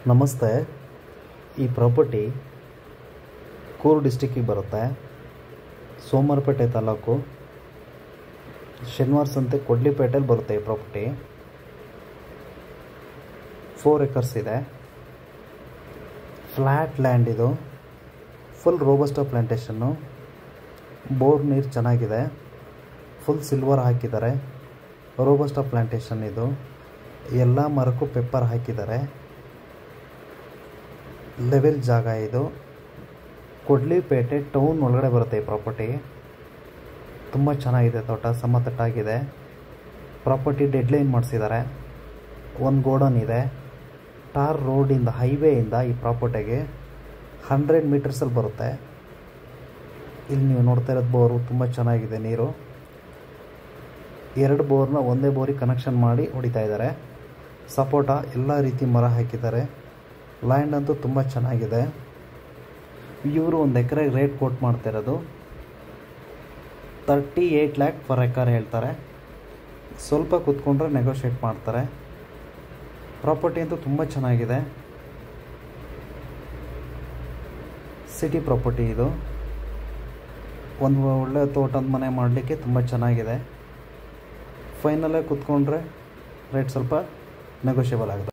ನಮಸ್ತೆ ಈ ಪ್ರಾಪರ್ಟಿ ಕೂರು ಡಿಸ್ಟಿಕ್ಕಿಗೆ ಬರುತ್ತೆ ಸೋಮವಾರಪೇಟೆ ತಾಲೂಕು ಶನಿವಾರ ಸಂತೆ ಕೊಡ್ಲಿಪೇಟೆಲಿ ಬರುತ್ತೆ ಈ ಪ್ರಾಪರ್ಟಿ ಫೋರ್ ಎಕರ್ಸ್ ಇದೆ ಫ್ಲ್ಯಾಟ್ ಲ್ಯಾಂಡ್ ಇದು ಫುಲ್ ರೋಬಸ್ಟೋ ಪ್ಲಾಂಟೇಶನ್ನು ಬೋರ್ ನೀರು ಚೆನ್ನಾಗಿದೆ ಫುಲ್ ಸಿಲ್ವರ್ ಹಾಕಿದ್ದಾರೆ ರೋಬಸ್ಟೋ ಪ್ಲಾಂಟೇಶನ್ ಇದು ಎಲ್ಲ ಮರಕ್ಕೂ ಪೆಪ್ಪರ್ ಹಾಕಿದ್ದಾರೆ ಲೆವೆಲ್ ಜಾಗ ಇದು ಕೊಡ್ಲಿಪೇಟೆ ಟೌನ್ ಒಳಗಡೆ ಬರುತ್ತೆ ಈ ಪ್ರಾಪರ್ಟಿ ತುಂಬ ಚೆನ್ನಾಗಿದೆ ತೋಟ ಸಮತಟ್ಟಾಗಿದೆ ಪ್ರಾಪರ್ಟಿ ಡೆಡ್ಲೈನ್ ಮಾಡಿಸಿದ್ದಾರೆ ಒಂದು ಗೋಡನ್ ಇದೆ ಟಾರ್ ರೋಡಿಂದ ಹೈವೇಯಿಂದ ಈ ಪ್ರಾಪರ್ಟಿಗೆ ಹಂಡ್ರೆಡ್ ಮೀಟರ್ಸಲ್ಲಿ ಬರುತ್ತೆ ಇಲ್ಲಿ ನೀವು ನೋಡ್ತಾ ಇರೋದು ಬೋರು ತುಂಬ ಚೆನ್ನಾಗಿದೆ ನೀರು ಎರಡು ಬೋರ್ನ ಒಂದೇ ಬೋರಿಗೆ ಕನೆಕ್ಷನ್ ಮಾಡಿ ಹೊಡಿತಾ ಇದ್ದಾರೆ ಸಪೋಟ ಎಲ್ಲ ರೀತಿ ಮರ ಹಾಕಿದ್ದಾರೆ ಲ್ಯಾಂಡ್ ಅಂತೂ ತುಂಬ ಚೆನ್ನಾಗಿದೆ ಇವರು ಒಂದು ಎಕರೆಗೆ ರೇಟ್ ಕೋಟ್ ಮಾಡ್ತಾ ಇರೋದು thirty eight lakh per acre ಹೇಳ್ತಾರೆ ಸ್ವಲ್ಪ ಕೂತ್ಕೊಂಡ್ರೆ ನೆಗೋಷಿಯೇಟ್ ಮಾಡ್ತಾರೆ ಪ್ರಾಪರ್ಟಿ ಅಂತೂ ತುಂಬ ಚೆನ್ನಾಗಿದೆ ಸಿಟಿ ಪ್ರಾಪರ್ಟಿ ಇದು ಒಂದು ಒಳ್ಳೆ ತೋಟದ ಮನೆ ಮಾಡಲಿಕ್ಕೆ ತುಂಬ ಚೆನ್ನಾಗಿದೆ ಫೈನಲಾಗಿ ಕೂತ್ಕೊಂಡ್ರೆ ರೇಟ್ ಸ್ವಲ್ಪ ನೆಗೋಷಿಯಬಲ್ ಆಗುತ್ತೆ